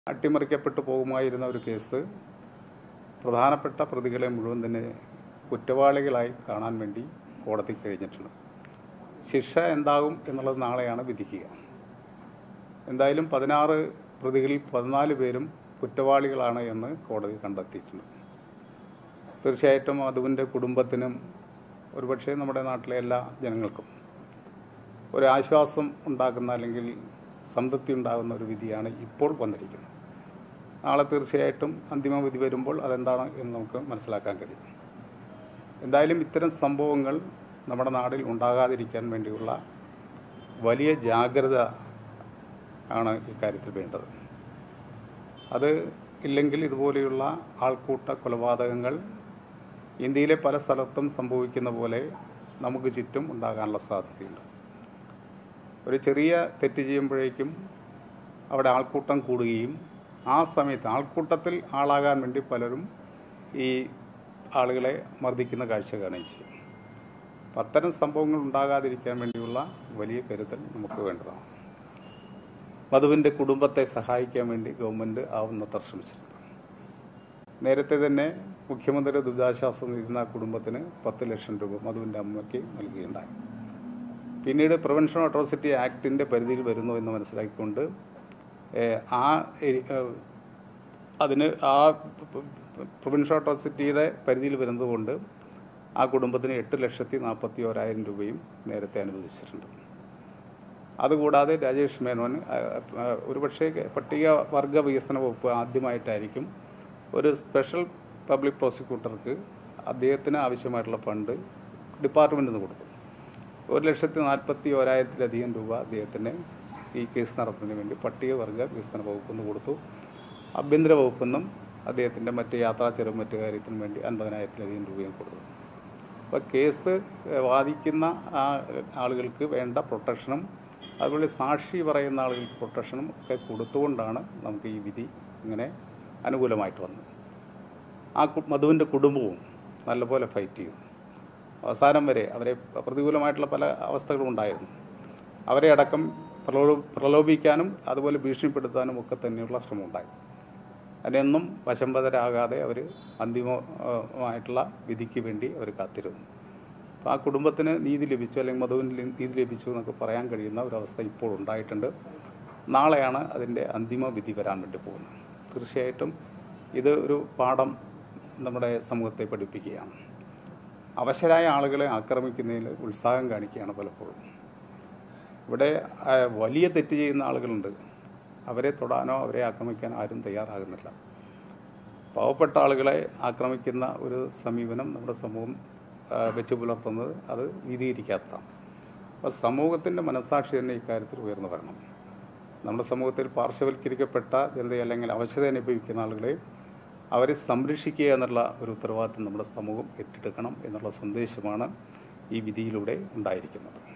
അട്ടിമറിക്കപ്പെട്ടു പോകുമായിരുന്ന ഒരു കേസ് പ്രധാനപ്പെട്ട പ്രതികളെ മുഴുവൻ തന്നെ കുറ്റവാളികളായി കാണാൻ വേണ്ടി കോടതി കഴിഞ്ഞിട്ടുണ്ട് ശിക്ഷ എന്താകും എന്നുള്ളത് നാളെയാണ് വിധിക്കുക എന്തായാലും പതിനാറ് പ്രതികളിൽ പതിനാല് പേരും കുറ്റവാളികളാണ് എന്ന് കോടതി കണ്ടെത്തിയിട്ടുണ്ട് തീർച്ചയായിട്ടും അതുവിൻ്റെ കുടുംബത്തിനും ഒരുപക്ഷെ നമ്മുടെ നാട്ടിലെ എല്ലാ ജനങ്ങൾക്കും ഒരു ആശ്വാസം ഉണ്ടാക്കുന്ന അല്ലെങ്കിൽ സംതൃപ്തി ഉണ്ടാകുന്ന ഒരു വിധിയാണ് ഇപ്പോൾ വന്നിരിക്കുന്നത് നാളെ തീർച്ചയായിട്ടും അന്തിമ വിധി വരുമ്പോൾ അതെന്താണ് എന്ന് നമുക്ക് മനസ്സിലാക്കാൻ കഴിയും എന്തായാലും ഇത്തരം സംഭവങ്ങൾ നമ്മുടെ നാട്ടിൽ ഉണ്ടാകാതിരിക്കാൻ വേണ്ടിയുള്ള വലിയ ജാഗ്രത ആണ് ഇക്കാര്യത്തിൽ വേണ്ടത് അത് ഇല്ലെങ്കിൽ ഇതുപോലെയുള്ള ആൾക്കൂട്ട കൊലപാതകങ്ങൾ ഇന്ത്യയിലെ പല സ്ഥലത്തും സംഭവിക്കുന്ന പോലെ നമുക്ക് ചുറ്റും ഉണ്ടാകാനുള്ള സാധ്യതയുണ്ട് ഒരു ചെറിയ തെറ്റ് ചെയ്യുമ്പോഴേക്കും അവിടെ ആൾക്കൂട്ടം കൂടുകയും ആ സമയത്ത് ആൾക്കൂട്ടത്തിൽ ആളാകാൻ വേണ്ടി പലരും ഈ ആളുകളെ മർദ്ദിക്കുന്ന കാഴ്ച കാണുകയും ചെയ്യും അപ്പം അത്തരം സംഭവങ്ങൾ ഉണ്ടാകാതിരിക്കാൻ വേണ്ടിയുള്ള വലിയ കരുതൽ നമുക്ക് വേണ്ടതാണ് വധുവിൻ്റെ കുടുംബത്തെ സഹായിക്കാൻ വേണ്ടി ഗവൺമെൻറ് ആവുന്നത്ര ശ്രമിച്ചിട്ടുണ്ട് നേരത്തെ തന്നെ മുഖ്യമന്ത്രി ദുരിതാശ്വാസ നിധി ആ കുടുംബത്തിന് പത്ത് ലക്ഷം രൂപ മധുവിൻ്റെ അമ്മയ്ക്ക് നൽകുകയുണ്ടായി പിന്നീട് പ്രിവെൻഷൻ അട്രോസിറ്റി ആക്ടിൻ്റെ പരിധിയിൽ വരുന്നു എന്ന് മനസ്സിലാക്കിക്കൊണ്ട് ഏഹ്, ആ എരി- ഏഹ്, അതിന് ആ പ്രിവെൻഷൻ അട്രോസിറ്റിയുടെ പരിധിയിൽ വരുന്നതുകൊണ്ട് ആ കുടുംബത്തിന് എട്ട് ലക്ഷത്തി നാൽപ്പത്തി ഓരായിരം രൂപയും നേരത്തെ അനുവദിച്ചിട്ടുണ്ട് അതുകൂടാതെ രാജേഷ് മേനോൻ ആ, ആ, ഒരുപക്ഷെ പട്ടിക വർഗ വികസന വകുപ്പ് ആദ്യമായിട്ടായിരിക്കും ഒരു സ്പെഷ്യൽ പബ്ലിക് പ്രോസിക്യൂട്ടർക്ക് അദ്ദേഹത്തിന് ആവശ്യമായിട്ടുള്ള ഫണ്ട് ഡിപ്പാർട്ട്മെൻറ്റിൽ നിന്ന് കൊടുത്തു ഒരു ലക്ഷത്തി നാൽപ്പത്തി ഓരായിരത്തിലധികം രൂപ അദ്ദേഹത്തിന് ഈ കേസ് നടത്തുന്നതിന് വേണ്ടി പട്ടികവർഗ വികസന വകുപ്പിൽ നിന്ന് കൊടുത്തു ആഭ്യന്തര വകുപ്പിൽ നിന്നും അദ്ദേഹത്തിൻ്റെ മറ്റ് യാത്രാ ചെലവ് മറ്റു കാര്യത്തിനും വേണ്ടി അൻപതിനായിരത്തിലധികം രൂപയും കൊടുത്തു അപ്പോൾ കേസ് ഏഹ്, വാദിക്കുന്ന ആ ആളുകൾക്ക് വേണ്ട പ്രൊട്ടക്ഷനും അതുപോലെ സാക്ഷി പറയുന്ന ആളുകൾക്ക് പ്രൊട്ടക്ഷനും ഒക്കെ കൊടുത്തുകൊണ്ടാണ് നമുക്ക് ഈ വിധി ഇങ്ങനെ അനുകൂലമായിട്ട് വന്നത് ആ കു- മധുവിൻ്റെ കുടുംബവും നല്ലപോലെ ഫൈറ്റ് ചെയ്തു അവസാനം വരെ അവരെ പ്രതികൂലമായിട്ടുള്ള പല അവസ്ഥകളും ഉണ്ടായിരുന്നു അവരെ അടക്കം പ്രലോ പ്രലോഭിക്കാനും അതുപോലെ ഭീഷണിപ്പെടുത്താനും ഒക്കെ തന്നെയുള്ള ശ്രമം ഉണ്ടായി അതിനൊന്നും വശംവദരാകാതെ അവർ അന്തിമമായിട്ടുള്ള വിധിക്ക് വേണ്ടി അവർ കാത്തിരുന്നു അപ്പോൾ ആ കുടുംബത്തിന് നീതി ലഭിച്ചു അല്ലെങ്കിൽ മധുവിന് ലി- നീതി ലഭിച്ചു എന്നൊക്കെ പറയാൻ കഴിയുന്ന ഒരവസ്ഥ ഇപ്പോൾ ഉണ്ടായിട്ടുണ്ട് നാളെയാണ് അതിൻ്റെ അന്തിമ വിധി വരാൻ വേണ്ടി പോകുന്നത് തീർച്ചയായിട്ടും ഇത് ഒരു പാഠം നമ്മുടെ സമൂഹത്തെ പഠിപ്പിക്കുകയാണ് അവശരായ ആളുകളെ ആക്രമിക്കുന്നതിൽ ഉത്സാഹം കാണിക്കുകയാണ് പലപ്പോഴും ഇവിടെ ആ, വലിയ തെറ്റ് ചെയ്യുന്ന ആളുകളുണ്ട് അവരെ തൊടാനോ അവരെ ആക്രമിക്കാനോ ആരും തയ്യാറാകുന്നില്ല പാവപ്പെട്ട ആളുകളെ ആക്രമിക്കുന്ന ഒരു സമീപനം നമ്മുടെ സമൂഹം ആ, വെച്ച് പുലർത്തുന്നത് അത് നീതീകരിക്കാത്തതാണ് അപ്പോൾ സമൂഹത്തിൻ്റെ മനസാക്ഷി തന്നെ ഇക്കാര്യത്തിൽ ഉയർന്നു വരണം നമ്മുടെ സമൂഹത്തിൽ പാർശ്വവൽക്കരിക്കപ്പെട്ട ജനതയെ അല്ലെങ്കിൽ അവശത അനുഭവിക്കുന്ന ആളുകളെ അവരെ സംരക്ഷിക്കുക എന്നുള്ള ഒരു ഉത്തരവാദിത്വം നമ്മുടെ സമൂഹം ഏറ്റെടുക്കണം എന്നുള്ള സന്ദേശമാണ് ഈ വിധിയിലൂടെ ഉണ്ടായിരിക്കുന്നത്